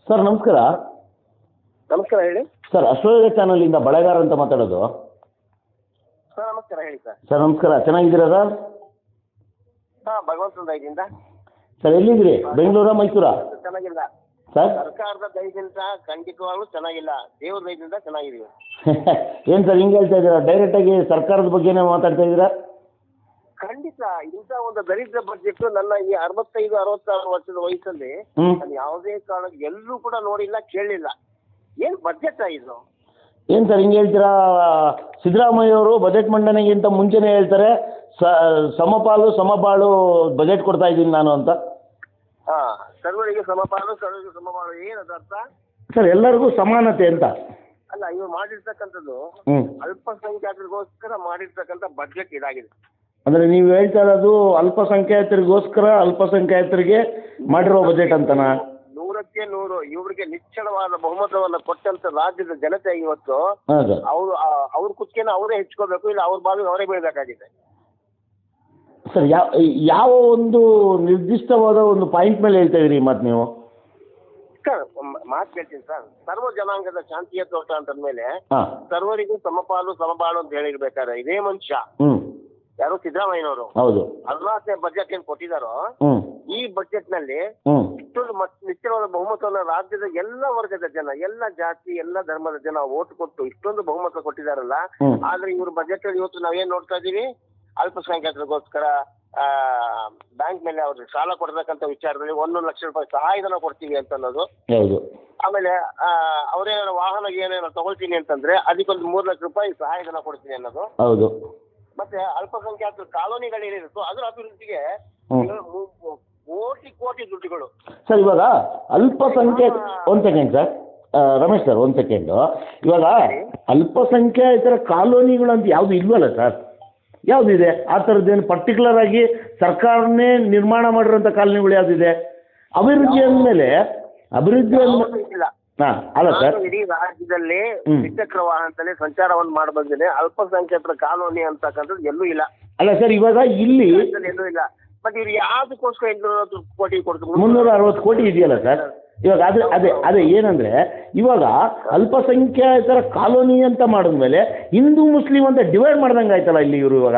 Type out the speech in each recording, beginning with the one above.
Sir ನಮಸ್ಕಾರ ನಮಸ್ಕಾರ ಹೇಳಿ ಸರ್ ಅಶ್ವಯೋಗ ಚಾನಲಿಂದ ಬಳೆಗಾರ ಅಂತ ಮಾತಾಡೋದು ಸರ್ ನಮಸ್ಕಾರ ಹೇಳಿ ಸರ್ ಸರ್ ನಮಸ್ಕಾರ ಚೆನ್ನಾಗಿದ್ದೀರಾ ಸರ್ ಹಾಂ ಭಗವಂತನ ದಯದಿಂದ ಸರ್ ಎಲ್ಲಿದ್ದೀರಿ ಬೆಂಗಳೂರಾ ಮೈಸೂರಾ ಚೆನ್ನಾಗಿಲ್ಲ ಸರ್ ಸರ್ಕಾರದ ದಯದಿಂದ ಖಂಡಿತವಾಗ್ಲೂ ಚೆನ್ನಾಗಿಲ್ಲ ದೇವ್ರ ದಯದಿಂದ ಚೆನ್ನಾಗಿದೀವಿ ಏನು ಸರ್ ಹಿಂಗೆ ಹೇಳ್ತಾ ಇದ್ದೀರಾ ಡೈರೆಕ್ಟಾಗಿ ಸರ್ಕಾರದ ಬಗ್ಗೆನೇ ಮಾತಾಡ್ತಾ ಇದ್ದೀರಾ ಖಂಡಿತ ಇಂಥ ಒಂದು ದರಿದ್ರ ಬಜೆಟ್ ನನ್ನ ಈ ಅರವತ್ತೈದು ಅರವತ್ತಾರು ವರ್ಷದ ವಯಸ್ಸಲ್ಲಿ ಹ್ಞೂ ನಾನು ಯಾವುದೇ ಕಾರಣಕ್ಕೆ ಎಲ್ಲೂ ಕೂಡ ನೋಡಿಲ್ಲ ಕೇಳಿಲ್ಲ ಏನು ಬಜೆಟ್ ಇದು ಏನು ಸರ್ ಹಿಂಗೆ ಹೇಳ್ತೀರಾ ಸಿದ್ದರಾಮಯ್ಯ ಅವರು ಬಜೆಟ್ ಮಂಡನೆಗಿಂತ ಮುಂಚೆನೇ ಹೇಳ್ತಾರೆ ಸ ಸಮಪಾಲು ಸಮಬಾಳು ಬಜೆಟ್ ಕೊಡ್ತಾ ಇದ್ದೀನಿ ನಾನು ಅಂತ ಹಾ ಸರ್ವರಿಗೆ ಸಮಪಾಲು ಸರ್ವರಿಗೆ ಸಮಪಾಲು ಏನದ ಅರ್ಥ ಸರ್ ಎಲ್ಲರಿಗೂ ಸಮಾನತೆ ಅಂತ ಅಲ್ಲ ಇವ್ರು ಮಾಡಿರ್ತಕ್ಕಂಥದ್ದು ಹ್ಞೂ ಅಲ್ಪಸಂಖ್ಯಾತರಿಗೋಸ್ಕರ ಮಾಡಿರ್ತಕ್ಕಂಥ ಬಜೆಟ್ ಇದಾಗಿದೆ ಅಂದರೆ ನೀವು ಹೇಳ್ತಾ ಇರೋದು ಅಲ್ಪಸಂಖ್ಯಾತರಿಗೋಸ್ಕರ ಅಲ್ಪಸಂಖ್ಯಾತರಿಗೆ ಮಾಡಿರೋ ಬಜೆಟ್ ಅಂತನಾ ನೂರಕ್ಕೆ ನೂರು ಇವ್ರಿಗೆ ನಿಚ್ಚಳವಾದ ಬಹುಮತವನ್ನು ಕೊಟ್ಟಂತ ರಾಜ್ಯದ ಜನತೆ ಇವತ್ತು ಹಾಂ ಸರ್ ಅವರು ಅವ್ರ ಕುತ್ತಿಗೆನ ಅವರೇ ಹೆಚ್ಕೋಬೇಕು ಇಲ್ಲ ಅವ್ರ ಬಾವಿಗೆ ಅವರೇ ಬೀಳಬೇಕಾಗಿದೆ ಸರ್ ಯಾವ ಯಾವ ಒಂದು ನಿರ್ದಿಷ್ಟವಾದ ಒಂದು ಪಾಯಿಂಟ್ ಮೇಲೆ ಹೇಳ್ತಾ ಇದ್ದೀರಿ ಮತ್ತು ನೀವು ಸರ್ ಮಾತು ಕೇಳ್ತೀನಿ ಸರ್ ಸರ್ವ ಜನಾಂಗದ ಶಾಂತಿಯ ತೋಟ ಅಂತಂದ್ಮೇಲೆ ಹಾಂ ಸರ್ವರಿಗೂ ಸಮಪಾಲು ಸಮಬಾಳು ಅಂತ ಹೇಳಿರ್ಬೇಕಾದ್ರೆ ಇದೇ ಮನುಷ್ಯ ಹ್ಞೂ ಯಾರು ಸಿದ್ದರಾಮಯ್ಯನವರು ಹೌದು ಹದಿನಾಲ್ಕನೇ ಬಜೆಟ್ ಏನ್ ಕೊಟ್ಟಿದಾರೋ ಹ್ಞೂ ಈ ಬಜೆಟ್ ನಲ್ಲಿ ಹ್ಞೂ ಇಷ್ಟೊಂದು ಮತ್ ನಿಶ್ಚಯವಾದ ಬಹುಮತವನ್ನು ರಾಜ್ಯದ ಎಲ್ಲ ವರ್ಗದ ಜನ ಎಲ್ಲ ಜಾತಿ ಎಲ್ಲ ಧರ್ಮದ ಜನ ಓಟ್ ಕೊಟ್ಟು ಇಷ್ಟೊಂದು ಬಹುಮತ ಕೊಟ್ಟಿದಾರಲ್ಲ ಹ್ಮ್. ಆದ್ರೆ ಇವ್ರ ಬಜೆಟ್ ಅಲ್ಲಿ ಇವತ್ತು ನಾವೇನ್ ನೋಡ್ತಾ ಇದೀವಿ ಅಲ್ಪಸಂಖ್ಯಾತರಿಗೋಸ್ಕರ ಬ್ಯಾಂಕ್ ಮೇಲೆ ಅವ್ರಿಗೆ ಸಾಲ ಕೊಡ್ಬೇಕಂತ ವಿಚಾರದಲ್ಲಿ ಒಂದೊಂದು ಲಕ್ಷ ರೂಪಾಯಿ ಸಹಾಯಧನ ಕೊಡ್ತೀವಿ ಅಂತ ಅನ್ನೋದು ಹೌದು ಆಮೇಲೆ ಅವ್ರೇನಾದ್ರು ವಾಹನ ಏನೇನೋ ತಗೊಳ್ತೀನಿ ಅಂತಂದ್ರೆ ಅದಕ್ಕೊಂದು ಮೂರು ಲಕ್ಷ ರೂಪಾಯಿ ಸಹಾಯಧನ ಕೊಡ್ತೀನಿ ಅನ್ನೋದು ಹೌದು ಮತ್ತೆ ಅಲ್ಪಸಂಖ್ಯಾತರ ಕಾಲೋನಿಗಳೇನಿರುತ್ತೋ ಅದರ ಅಭಿವೃದ್ಧಿಗೆ ಹ್ಮ್. ಇವರು ಮೂ- ಕೋಟಿ ಕೋಟಿ ದುಡ್ಡುಗಳು ಸರ್ ಇವಾಗ ಅಲ್ಪಸಂಖ್ಯಾತ ಒಂದು ಸೆಕೆಂಡ್ ಸರ್ ಆ, ರಮೇಶ್ ಸರ್ ಒಂದು ಸೆಕೆಂಡು ಇವಾಗ ಅಲ್ಪಸಂಖ್ಯಾತರ ಕಾಲೋನಿಗಳು ಅಂತ ಯಾವುದು ಇಲ್ವಲ್ಲ ಸರ್ ಯಾವುದಿದೆ ಆ ಥರದ್ದೇನು ಪರ್ಟಿಕ್ಯುಲರ್ ಆಗಿ ಸರ್ಕಾರನೇ ನಿರ್ಮಾಣ ಮಾಡಿರೋಂಥ ಕಾಲೋನಿಗಳು ಯಾವುದಿದೆ ಅಭಿವೃದ್ಧಿ ಅಂದಮೇಲೆ ಅಭಿವೃದ್ಧಿ ಅಂದ ಯಾವ್ದೂ ಇಲ್ಲ ಹಾಂ ಅಲ್ಲ ಸರ್ ನಾನು ಇಡೀ ರಾಜ್ಯದಲ್ಲಿ ಹ್ಮ್. ದ್ವಿಚಕ್ರ ವಾಹನದಲ್ಲಿ ಸಂಚಾರವನ್ನು ಮಾಡಿ ಬಂದಿದೆ ಅಲ್ಪಸಂಖ್ಯಾತರ ಕಾಲೋನಿ ಅಂತಕ್ಕಂಥದ್ದು ಎಲ್ಲೂ ಇಲ್ಲ ಅಲ್ಲ ಸರ್ ಇವಾಗ ಇಲ್ಲಿ ರಾಜ್ಯದಲ್ಲಿ ಎಲ್ಲೂ ಇಲ್ಲ ಬಟ್ ಇವ್ರು ಯಾವ್ದಕ್ಕೋಸ್ಕರ ಎಂಟುನೂರ ಕೋಟಿ ಕೊಡ್ತಾರೆ ಮುನ್ನೂರ ಅರವತ್ತು ಕೋಟಿ ಇದೆಯಲ್ಲ ಸರ್ ಇವಾಗ ಅದೇ ಅದೇ ಅದೇ ಏನಂದರೆ ಇವಾಗ ಅಲ್ಪಸಂಖ್ಯಾತರ ಕಾಲೋನಿ ಅಂತ ಮಾಡಿದ್ಮೇಲೆ ಹಿಂದೂ ಮುಸ್ಲಿಂ ಅಂತ ಡಿವೈಡ್ ಮಾಡ್ದಂಗೆ ಆಯ್ತಲ್ಲ ಇಲ್ಲಿ ಇವರು ಇವಾಗ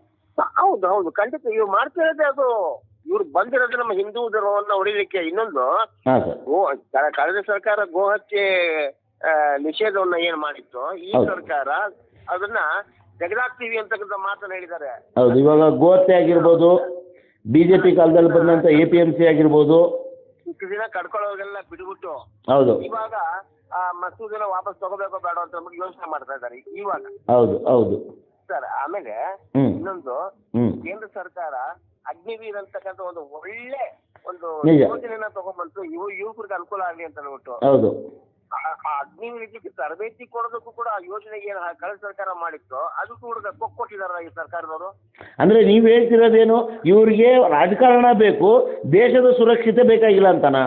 ಹೌದು ಹೌದು ಖಂಡಿತ ಇವ್ರು ಮಾಡ್ತಿರೋದೇ ಅದು ಇವ್ರು ಬಂದಿರೋದು ನಮ್ಮ ಹಿಂದೂ ಧರ್ಮವನ್ನ ಹೊಡಿಲಿಕ್ಕೆ ಇನ್ನೊಂದು ಹಾಂ ಸರ್ ಗೋ ಕ- ಕಳೆದ ಸರ್ಕಾರ ಗೋ ಹತ್ಯೆ ಆ, ನಿಷೇಧವನ್ನ ಏನ್ ಮಾಡಿತ್ತು ಈ ಹೌದು. ಸರ್ಕಾರ ಅದನ್ನ ತೆಗೆದಾಕ್ತೀವಿ ಅಂತಕ್ಕಂಥ ಮಾತನ್ನ ಹೇಳಿದ್ದಾರೆ ಹೌದು ಇವಾಗ ಗೋಹತ್ಯೆ ಆಗಿರ್ಬೋದು ಬಿ ಜೆ ಪಿ ಕಾಲದಲ್ಲಿ ಬಂದಂಥ ಎ ಪಿ ಎಮ್ ಸಿ ಆಗಿರ್ಬೋದು ಇಷ್ಟು ದಿನ ಕಡ್ಕೊಳ್ಳೋರಿಗೆಲ್ಲ ಬಿಟ್ಬಿಟ್ಟು ಹೌದು ಇವಾಗ ಆ ಮಸೂದೆನ ವಾಪಸ್ ತಗೋಬೇಕೋ ಬೇಡ ಅಂತ ಅಂದ್ಬಿಟ್ಟು ಯೋಚನೆ ಮಾಡ್ತಾ ಇದ್ದಾರೆ ಇವಾಗ ಹೌದು ಹೌದು ಸರ್ ಆಮೇಲೆ ಹ್ಞೂ ಇನ್ನೊಂದು ಹ್ಞೂ ಕೇಂದ್ರ ಸರ್ಕಾರ ಅಗ್ನಿವೀರ್ ಅಂತಕ್ಕಂಥ ಒಂದು ಒಳ್ಳೆ ಒಂದು ನಿಜ. ಯೋಜನೆನ ತಗೊಂಡ್ಬಂತು ಇವು ಯುವಕರಿಗೆ ಅನುಕೂಲ ಆಗಲಿ ಅಂತ ಅಂದ್ಬಿಟ್ಟು ಹೌದು ಆ- ಆ ಅಗ್ನಿವೀರ್ ಇದಕ್ಕೆ ತರಬೇತಿ ಕೊಡೋದಕ್ಕೂ ಕೂಡ ಆ ಯೋಜನೆಗೆ ಏನು ಕಳೆದ ಸರ್ಕಾರ ಮಾಡಿತ್ತು ಅದಕ್ಕೂ ಕೂಡ ಕೊಕ್ ಕೊಟ್ಟಿದಾರ ಈ ಸರ್ಕಾರದವರು ಅಂದರೆ ನೀವು ಹೇಳ್ತಿರೋದೇನು ಇವ್ರಿಗೆ ರಾಜಕಾರಣ ಬೇಕು ದೇಶದ ಸುರಕ್ಷತೆ ಬೇಕಾಗಿಲ್ಲ ಅಂತನಾ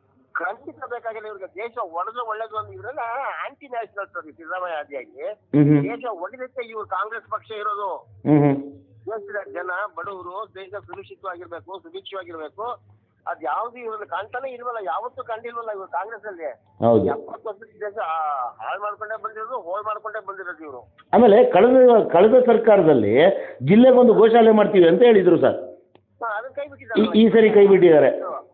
ಖಂಡಿತ ಬೇಕಾಗಿಲ್ಲ ಇವ್ರಿಗೆ ದೇಶ ಒಡೆದ್ರೆ ಒಳ್ಳೇದು ಅಂತ ಇವರೆಲ್ಲ ಆಂಟಿ ನ್ಯಾಷನಲ್ ಸಿದ್ದರಾಮಯ್ಯ ಆದಿಯಾಗಿ ಹ್ಞೂ ಹ್ಞೂ ದೇಶ ಒಡೆದಕ್ಕೆ ಇವ್ರು ಕಾಂಗ್ರೆಸ್ ಪಕ್ಷ ಇರೋದು ಹ್ಞೂ ಹ್ಞೂ ದೇಶದ ಜನ ಬಡವರು ದೇಶ ಸುರಕ್ಷಿತವಾಗಿರ್ಬೇಕು ಸುಭಿಕ್ಷವಾಗಿರ್ಬೇಕು ಅದ್ ಯಾವ್ದು ಇವ್ರಲ್ಲಿ ಕಾಣ್ತಾನೆ ಇಲ್ವಲ್ಲ ಯಾವತ್ತೂ ಕಂಡಿಲ್ವಲ್ಲ ಇವ್ರು ಕಾಂಗ್ರೆಸ್ ಅಲ್ಲಿ ಹೌದು ಎಪ್ಪತ್ತು ವರ್ಷದ ದೇಶ ಹಾಳು ಮಾಡ್ಕೊಂಡೇ ಬಂದಿರೋದು ಹೋಳ್ ಮಾಡ್ಕೊಂಡೇ ಬಂದಿರೋದು ಇವರು ಆಮೇಲೆ ಕಳೆದ ಕಳೆದ ಸರ್ಕಾರದಲ್ಲಿ ಜಿಲ್ಲೆಗೊಂದು ಗೋಶಾಲೆ ಮಾಡ್ತೀವಿ ಅಂತ ಹೇಳಿದರು ಸರ್ ಅದನ್ನ ಕೈ ಈ ಈ ಸರಿ ಕೈ ಬಿಟ್ಟಿದ್ದಾರೆ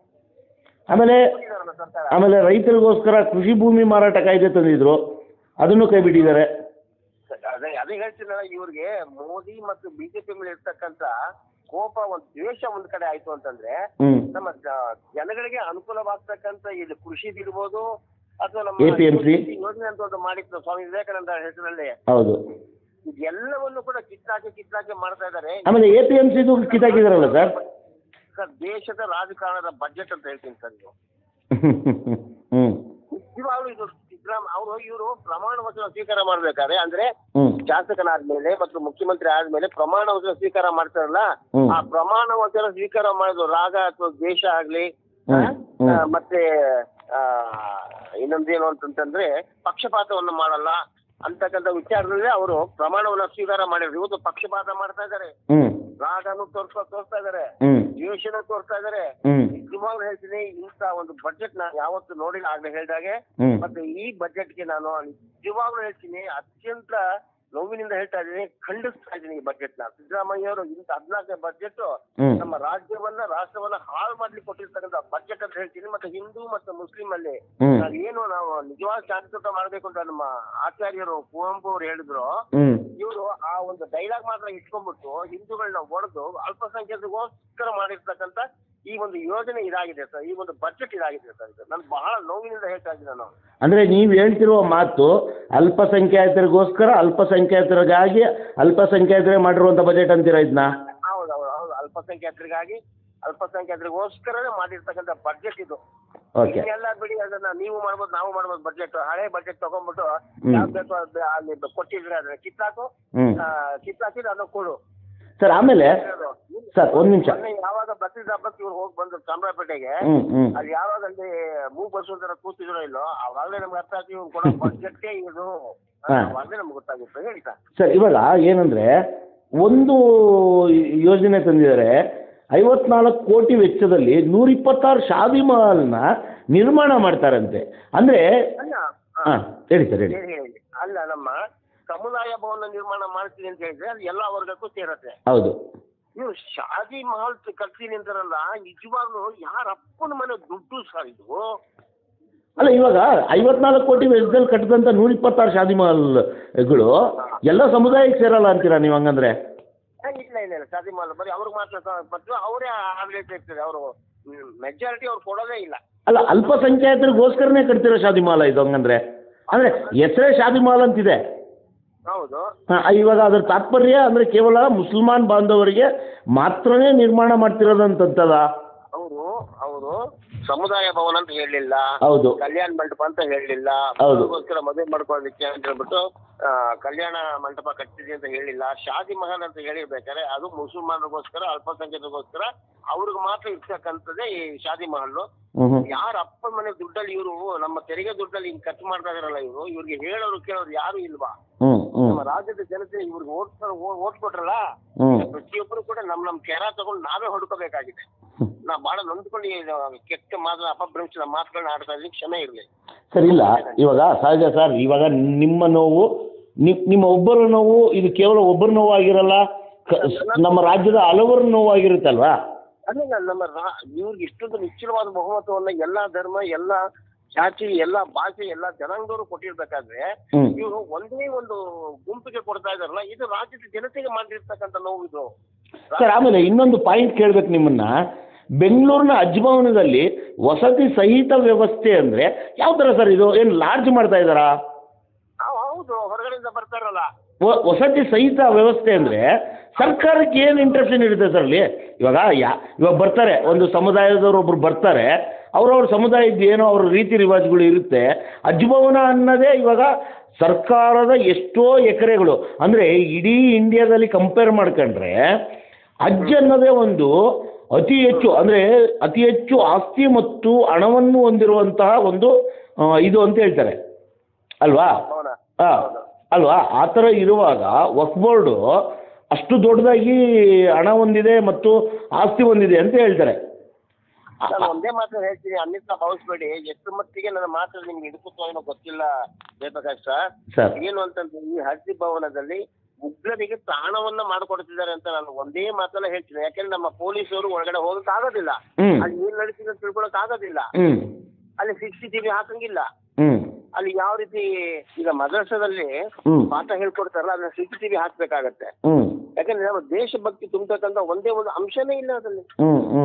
ಆಮೇಲೆ ಬಿಟ್ಟಿದಾರಲ್ಲ ಸರ್ಕಾರ ಆಮೇಲೆ ರೈತರಿಗೋಸ್ಕರ ಕೃಷಿ ಭೂಮಿ ಮಾರಾಟ ಕಾಯ್ದೆ ತಂದಿದ್ರು ಅದನ್ನು ಕೈ ಬಿಟ್ಟಿದ್ದಾರೆ ಅದೇ ಅದೇ ಹೇಳ್ತೀನಲ್ಲ ಇವ್ರಿಗೆ ಮೋದಿ ಮತ್ತು ಬಿಜೆಪಿ ಮೇಲೆ ಇರ್ತಕ್ಕಂತ ಕೋಪ ಒಂದ್ ದ್ವೇಷ ಒಂದ್ ಕಡೆ ಆಯ್ತು ಅಂತಂದ್ರೆ ಹ್ಞೂ ನಮ್ಮ ಜ- ಜನಗಳಿಗೆ ಅನುಕೂಲವಾಗ್ತಕ್ಕಂತ ಇದು ಕೃಷಿದಿರ್ಬೋದು ಅಥವಾ ನಮ್ಮ APMC. ಯೋಜನೆ ಅಂತ ಒಂದು ಮಾಡಿತ್ತು ಸ್ವಾಮಿ ವಿವೇಕಾನಂದ ಹೆಸರಲ್ಲಿ ಹೌದು ಇದೆಲ್ಲವನ್ನು ಕೂಡ ಕಿತ್ತಾಕಿ ಕಿತ್ತಾಕಿ ಮಾಡ್ತಾ ಇದ್ದಾರೆ ಆಮೇಲೆ ಎ ಪಿ ಎಮ್ ಸಿದು ಕಿತ್ತಾಕಿದಾರಲ್ಲ ಸರ್ ಸರ್ ದೇಶದ ರಾಜಕಾರಣದ ಬಜೆಟ್ ಅಂತ ಹೇಳ್ತೀನಿ ಸರ್ ಇದು ಹ್ಞೂ ನಿಜವಾಗ್ಲೂ ಇದು ಸಿದ್ದರಾಮ ಅವರು ಇವರು ಪ್ರಮಾಣ ವಚನ ಸ್ವೀಕಾರ ಮಾಡ್ಬೇಕಾದ್ರೆ ಅಂದ್ರೆ ಹ್ಞೂ ಶಾಸಕನಾದ್ಮೇಲೆ ಮತ್ತು ಮುಖ್ಯಮಂತ್ರಿ ಆದ್ಮೇಲೆ ಪ್ರಮಾಣ ವಚನ ಸ್ವೀಕಾರ ಮಾಡ್ತಾರಲ್ಲ ಹ್ಮ್. ಆ ಪ್ರಮಾಣ ವಚನ ಸ್ವೀಕಾರ ಮಾಡೋದು ರಾಗ ಅಥವಾ ದ್ವೇಷ ಆಗ್ಲಿ ಹ್ಮ್. ಹ್ಮ್. ಆ, ಮತ್ತೆ ಆ, ಇನ್ನೊಂದೇನು ಅಂತಂತಂದ್ರೆ ಪಕ್ಷಪಾತವನ್ನು ಮಾಡಲ್ಲ ಅಂತಕ್ಕಂಥ ವಿಚಾರದಲ್ಲಿ ಅವರು ಪ್ರಮಾಣವನ್ನ ಸ್ವೀಕಾರ ಮಾಡಿದ್ರು ಇವತ್ತು ಪಕ್ಷಪಾತ ಮಾಡ್ತಾ ಇದ್ದಾರೆ ಹ್ಞೂ ರಾಗನು ತೋರ್ಸ್ಕೊ ತೋರಿಸ್ತಾ ಇದ್ದಾರೆ ಹ್ಞೂ ದ್ವೇಷನ ತೋರಿಸ್ತಾ ಇದ್ದಾರೆ ಹ್ಞೂ ನಿಜವಾಗ್ಲೂ ಹೇಳ್ತೀನಿ ಇಂಥ ಒಂದು ಬಜೆಟ್ ನಾನು ಯಾವತ್ತು ನೋಡಿಲ್ಲ ಆಗ್ಲೇ ಹೇಳ್ದಾಗೆ ಹ್ಞೂ ಮತ್ತೆ ಈ ಬಜೆಟ್ಗೆ ನಾನು ನಿಜವಾಗ್ಲೂ ಹೇಳ್ತೀನಿ ಅತ್ಯಂತ ನೋವಿನಿಂದ ಹೇಳ್ತಾ ಇದ್ದೀನಿ ಖಂಡಿಸ್ತಾ ಇದ್ದೀನಿ ಈ ಬಜೆಟ್ ನ ಸಿದ್ದರಾಮಯ್ಯ ಅವರು ಇಂಥ ಹದಿನಾಲ್ಕನೇ ಬಜೆಟ್ ಹ್ಞೂ ನಮ್ಮ ರಾಜ್ಯವನ್ನ ರಾಷ್ಟ್ರವನ್ನ ಹಾಳು ಮಾಡ್ಲಿಕ್ಕೆ ಕೊಟ್ಟಿರ್ತಕ್ಕಂಥ ಬಜೆಟ್ ಅಂತ ಹೇಳ್ತೀನಿ ಮತ್ತೆ ಹಿಂದೂ ಮತ್ತು ಮುಸ್ಲಿಂ ಅಲ್ಲಿ ಹ್ಞೂ ನಾವು ಏನು ನಾವು ನಿಜವಾದ ಶಾಂತಿಯುತ ಮಾಡಬೇಕು ಅಂತ ನಮ್ಮ ಆಚಾರ್ಯರು ಕುವೆಂಪು ಅವರು ಹೇಳಿದ್ರು ಹ್ಞೂ ಇವರು ಆ ಒಂದು ಡೈಲಾಗ್ ಮಾತ್ರ ಇಟ್ಕೊಂಡ್ಬಿಟ್ಟು ಹಿಂದೂಗಳನ್ನ ಒಡೆದು ಅಲ್ಪಸಂಖ್ಯಾತರಿಗೋಸ್ಕರ ಮಾಡಿರ್ತಕ್ಕಂಥ ಈ ಒಂದು ಯೋಜನೆ ಇದಾಗಿದೆ ಸರ್ ಈ ಒಂದು ಬಜೆಟ್ ಇದಾಗಿದೆ ಸರ್ ಇದು ನಾನು ಬಹಳ ನೋವಿನಿಂದ ಹೇಳ್ತಾ ಇದ್ದೀನಿ ನಾನು ಅಂದರೆ ನೀವು ಹೇಳ್ತಿರುವ ಮಾತು ಅಲ್ಪಸಂಖ್ಯಾತರಿಗೋಸ್ಕರ ಅಲ್ಪಸಂಖ್ಯಾತರಿಗಾಗಿ ಅಲ್ಪಸಂಖ್ಯಾತರೇ ಮಾಡಿರುವಂಥ ಬಜೆಟ್ ಅಂತೀರಾ ಇದನ್ನ ಹೌದು ಹೌದು ಹೌದು ಅಲ್ಪಸಂಖ್ಯಾತರಿಗಾಗಿ ಅಲ್ಪಸಂಖ್ಯಾತರಿಗೋಸ್ಕರನೇ ಮಾಡಿರ್ತಕ್ಕಂಥ ಬಜೆಟ್ ಇದು ಓಕೆ ಎಲ್ಲ ಬಿಡಿ ಅದನ್ನ ನೀವು ಮಾಡ್ಬೋದು ನಾವು ಮಾಡ್ಬೋದು ಬಜೆಟ್ ಹಳೆ ಬಜೆಟ್ ತಗೊಂಡ್ಬಿಟ್ಟು ಹ್ಮ್. ಯಾವ್ದು ಬೇಕೋ ಅದ್ ಅಲ್ಲಿ ಕೊಟ್ಟಿದ್ರೆ ಅದನ್ನ ಕಿತ್ತಾಕು ಹ್ಞೂ ಆ, ಕಿತ್ತಾಕಿದ್ರೆ ಅದನ್ನ ಕೊಡು ಸರ್ ಆಮೇಲೆ ಸರ್ ಒಂದು ನಿಮಿಷ ಮೊನ್ನೆ ಯಾವಾಗ ಬಕ್ರೀದ್ ಹಬ್ಬಕ್ಕೆ ಇವ್ರು ಹೋಗಿ ಬಂದ್ರು ಚಾಮರಾಜಪೇಟೆಗೆ ಹ್ಞೂ ಹ್ಞೂ ಅಲ್ಲಿ ಯಾವಾಗ ಅಲ್ಲಿ ಮೂಗ್ ಬಸವಂತರ ಕೂತಿದ್ರೋ ಇಲ್ಲೋ ಅವಾಗಲೇ ನಮ್ಗೆ ಅರ್ಥ ಆಗ್ತಿ ಇವ್ರು ಕೊಡೋ ಬಜೆಟ್ಟೇ ಇದು ಹಾ. ಅವಾಗಲೇ ನಮ್ಗೆ ಗೊತ್ತಾಗುತ್ತೆ ಹೇಳಿ ಸರ್ ಸರ್ ಇವಾಗ ಏನಂದರೆ ಒಂದು ಯೋಜನೆ ತಂದಿದ್ದಾರೆ ಐವತ್ನಾಲ್ಕು ಕೋಟಿ ವೆಚ್ಚದಲ್ಲಿ ನೂರಿಪ್ಪತ್ತಾರು ಶಾದಿ ಮಹಲ್ನ ನಿರ್ಮಾಣ ಮಾಡ್ತಾರಂತೆ ಅಂದರೆ ಅಲ್ಲ ಆ, ಹಾಂ ಹೇಳಿ ಸರ್ ಹೇಳಿ ಹೇಳಿ ಹೇಳಿ ಅಲ್ಲ ನಮ್ಮ ಸಮುದಾಯ ಭವನ ನಿರ್ಮಾಣ ಮಾಡ್ತೀನಿ ಅಂತ ಹೇಳಿದ್ರೆ ಅದು ಎಲ್ಲಾ ವರ್ಗಕ್ಕೂ ಸೇರತ್ತೆ ಹೌದು ನೀವು ಶಾದಿ ಮಹಲ್ ಕಟ್ತೀನಿ ಅಂತಾರಲ್ಲ ನಿಜವಾಗ್ಲೂ ಯಾರ ಅಪ್ಪನ ಮನೆ ದುಡ್ಡು ಸರ್ ಇದು ಅಲ್ಲ ಇವಾಗ ಐವತ್ನಾಲ್ಕು ಕೋಟಿ ವೆಚ್ಚದಲ್ಲಿ ಕಟ್ಟಿದಂಥ ನೂರಿಪ್ಪತ್ತಾರು ಶಾದಿ ಮಹಲ್ಗಳು ಎಲ್ಲ ಸಮುದಾಯಕ್ಕೆ ಸೇರಲ್ಲ ಅಂತೀರಾ ನೀವು ಹಂಗಂದ್ರೆ ಏ, ಇಲ್ಲ ಇಲ್ಲ ಇಲ್ಲ ಶಾದಿ ಮಹಲ್ ಬರೀ ಅವ್ರಿಗೆ ಮಾತ್ರ ಬರ್ತದೆ ಅವರೇ ಆಡಳಿತ ಇರ್ತದೆ ಅವರು ಮೆಜಾರಿಟಿ ಅವ್ರು ಕೊಡೋದೇ ಇಲ್ಲ ಅಲ್ಲ ಅಲ್ಪಸಂಖ್ಯಾತರಿಗೋಸ್ಕರನೇ ಕಟ್ತಿರೋ ಶಾದಿ ಮಹಲ್ ಇದು ಹಂಗಂದ್ರೆ ಅಂದರೆ ಹೆಸರೇ ಶಾದಿ ಮಹಲ್ ಅಂತಿದೆ ಹೌದು ಹಾಂ ಇವಾಗ ಅದ್ರ ತಾತ್ಪರ್ಯ ಅಂದರೆ ಕೇವಲ ಮುಸಲ್ಮಾನ್ ಬಾಂಧವರಿಗೆ ಮಾತ್ರನೇ ನಿರ್ಮಾಣ ಮಾಡ್ತಿರೋದಂತಲ್ಲ ಅವರು ಅವರು ಸಮುದಾಯ ಭವನ ಅಂತ ಹೇಳಲಿಲ್ಲ ಹೌದು ಕಲ್ಯಾಣ ಮಂಟಪ ಅಂತ ಹೇಳಲಿಲ್ಲ ಹೌದು. ಅದಕ್ಕೋಸ್ಕರ ಮದುವೆ ಮಾಡ್ಕೊಳ್ಳೋದಕ್ಕೆ ಅಂತ ಹೇಳ್ಬಿಟ್ಟು ಆ, ಕಲ್ಯಾಣ ಮಂಟಪ ಕಟ್ಟಿದೆ ಅಂತ ಹೇಳಿಲ್ಲ ಶಾದಿ ಮಹಲ್ ಅಂತ ಹೇಳಿರ್ಬೇಕಾದ್ರೆ ಅದು ಮುಸಲ್ಮಾನರಿಗೋಸ್ಕರ ಅಲ್ಪಸಂಖ್ಯಾತರಿಗೋಸ್ಕರ ಅವ್ರಿಗೆ ಮಾತ್ರ ಇರ್ತಕ್ಕಂಥದ್ದೇ ಈ ಶಾದಿ ಮಹಲ್ಲು ಹ್ಞೂ ಹ್ಞೂ ಯಾರ ಅಪ್ಪನ ಮನೆ ದುಡ್ಡಲ್ಲಿ ಇವರು ನಮ್ಮ ತೆರಿಗೆ ದುಡ್ಡಲ್ಲಿ ಹಿಂಗ್ ಖರ್ಚು ಮಾಡ್ತಾ ಇದಾರಲ್ಲ ಇವರು ಇವ್ರಿಗೆ ಹೇಳೋರು ಕೇಳೋರು ಯಾರು ಇಲ್ವಾ ಹ್ಞೂ ಹ್ಞೂ ನಮ್ಮ ರಾಜ್ಯದ ಜನತೆ ಇವ್ರಿಗೆ ಓಟ್ ಓಟ್ ಕೊಟ್ರಲ್ಲ ಹ್ಞೂ ಪ್ರತಿಯೊಬ್ಬರು ಕೂಡ ನಮ್ ನಮ್ ಕೆರ ತಗೊಂಡು ನಾವೇ ಹೊಡ್ಕೋಬೇಕಾಗಿದೆ ನಾ ಬಹಳ ನೊಂದ್ಕೊಂಡು ಈ ಕೆಟ್ಟ ಮಾತು ಅಪಭ್ರಂಶದ ಮಾತುಗಳನ್ನ ಆಡ್ತಾ ಇದ್ದೀನಿ ಕ್ಷಮೆ ಇರಲಿ ಸರ್ ಇಲ್ಲ ಇವಾಗ ಸಹಜ ಸರ್ ಇವಾಗ ನಿಮ್ಮ ನೋವು ನಿ- ನಿಮ್ಮ ಒಬ್ಬರ ನೋವು ಇದು ಕೇವಲ ಒಬ್ಬರ ನೋವು ಆಗಿರಲ್ಲ ಕ- ನಮ್ಮ ರಾಜ್ಯದ ಹಲವರ ನೋವಾಗಿರುತ್ತಲ್ವಾ ಅದೇ ನಾನು ನಮ್ಮ ರಾ- ಇವ್ರಿಗೆ ಇಷ್ಟೊಂದು ನಿಶ್ಚಲವಾದ ಬಹುಮತವನ್ನ ಎಲ್ಲಾ ಧರ್ಮ ಎಲ್ಲಾ ಜಾತಿ ಎಲ್ಲಾ ಭಾಷೆ ಎಲ್ಲಾ ಜನಾಂಗದವರು ಕೊಟ್ಟಿರ್ಬೇಕಾದ್ರೆ ಹ್ಞೂ ಇವರು ಒಂದೇ ಒಂದು ಗುಂಪಿಗೆ ಕೊಡ್ತಾ ಇದಾರಲ್ಲ ಇದು ರಾಜ್ಯದ ಜನತೆಗೆ ಮಾಡಿರ್ತಕ್ಕಂಥ ನೋವು ಇದು ಸರ್ ಆಮೇಲೆ ಇನ್ನೊಂದು ಪಾಯಿಂಟ್ ಕೇಳ್ಬೇಕು ನಿಮ್ಮನ್ನ ಬೆಂಗಳೂರಿನ ಅಜ್ಭವನದಲ್ಲಿ ವಸತಿ ಸಹಿತ ವ್ಯವಸ್ಥೆ ಅಂದರೆ ಯಾವ ಥರ ಸರ್ ಇದು ಏನು ಲಾಡ್ಜ್ ಮಾಡ್ತಾ ಇದ್ದಾರಾ ಆ, ಹೌದು ಹೊರಗಡೆಯಿಂದ ಬರ್ತಾರಲ್ಲ ವ- ವಸತಿ ಸಹಿತ ವ್ಯವಸ್ಥೆ ಅಂದರೆ ಸರ್ಕಾರಕ್ಕೆ ಏನು ಇಂಟ್ರೆಕ್ಷನ್ ಇರುತ್ತೆ ಸರ್ ಅಲ್ಲಿ ಇವಾಗ ಯಾ ಇವಾಗ ಬರ್ತಾರೆ ಒಂದು ಸಮುದಾಯದವ್ರು ಒಬ್ರು ಬರ್ತಾರೆ ಅವ್ರವ್ರ ಸಮುದಾಯದ ಏನೋ ಅವ್ರ ರೀತಿ ರಿವಾಜುಗಳು ಇರುತ್ತೆ ಅಜ್ಭವನ ಅನ್ನೋದೇ ಇವಾಗ ಸರ್ಕಾರದ ಎಷ್ಟೋ ಎಕರೆಗಳು ಅಂದರೆ ಇಡೀ ಇಂಡಿಯಾದಲ್ಲಿ ಕಂಪೇರ್ ಮಾಡ್ಕೊಂಡ್ರೆ ಅಜ್ಜ್ ಅನ್ನೋದೇ ಒಂದು ಅತಿ ಹೆಚ್ಚು ಅಂದರೆ ಅತಿ ಹೆಚ್ಚು ಆಸ್ತಿ ಮತ್ತು ಹಣವನ್ನು ಹೊಂದಿರುವಂತಹ ಒಂದು ಆ, ಇದು ಅಂತ ಹೇಳ್ತಾರೆ ಅಲ್ವಾ ಭವನ ಹಾಂ ಅಲ್ವಾ ಆ ಥರ ಇರುವಾಗ ವಕ್ಫ್ ಬೋರ್ಡು ಅಷ್ಟು ದೊಡ್ಡದಾಗಿ ಹಣ ಹೊಂದಿದೆ ಮತ್ತು ಆಸ್ತಿ ಹೊಂದಿದೆ ಅಂತ ಹೇಳ್ತಾರೆ ನಾನು ಒಂದೇ ಮಾತು ಹೇಳ್ತೀನಿ ಅನ್ಯತಾ ಭಾವಿಸ್ಬೇಡಿ ಎಷ್ಟು ಮಟ್ಟಿಗೆ ನನ್ನ ಮಾತು ನಿಮ್ಗೆ ಹಿಡಿಸುತ್ತೋ ಏನೋ ಗೊತ್ತಿಲ್ಲ ಜಯಪ್ರಕಾಶ್ ಸರ್ ಸರ್ ಏನು ಅಂತಂದ್ರೆ ಈ ಹಜ್ ಭವನದಲ್ಲಿ ಉಗ್ರರಿಗೆ ತಾಣವನ್ನ ಮಾಡಿಕೊಡ್ತಿದ್ದಾರೆ ಅಂತ ನಾನು ಒಂದೇ ಮಾತನ್ನ ಹೇಳ್ತೀನಿ ಯಾಕಂದ್ರೆ ನಮ್ಮ ಪೊಲೀಸರು ಒಳಗಡೆ ಹೋಗಕ್ ಆಗೋದಿಲ್ಲ ಹ್ಞೂ ಅಲ್ಲಿ ಏನ್ ನಡೀತಿದೆ ಅಂತ ತಿಳ್ಕೊಳಕ್ ಆಗೋದಿಲ್ಲ ಹ್ಞೂ ಅಲ್ಲಿ ಸಿ ಸಿ ಟಿವಿ ಹಾಕಂಗಿಲ್ಲ ಹ್ಞೂ ಅಲ್ಲಿ ಯಾವ ರೀತಿ ಈಗ ಮದ್ರಸದಲ್ಲಿ ಹ್ಞೂ ಪಾಠ ಹೇಳ್ಕೊಡ್ತಾರಲ್ಲ ಅದನ್ನ ಸಿ ಸಿ ಟಿವಿ ಹಾಕ್ಬೇಕಾಗತ್ತೆ ಹ್ಞೂ ಯಾಕಂದ್ರೆ ನಮ್ಮ ದೇಶಭಕ್ತಿ ತುಂಬತಕ್ಕಂತ ಒಂದೇ ಒಂದು ಅಂಶನೇ ಇಲ್ಲ ಅದರಲ್ಲಿ ಹ್ಞೂ ಹ್ಞೂ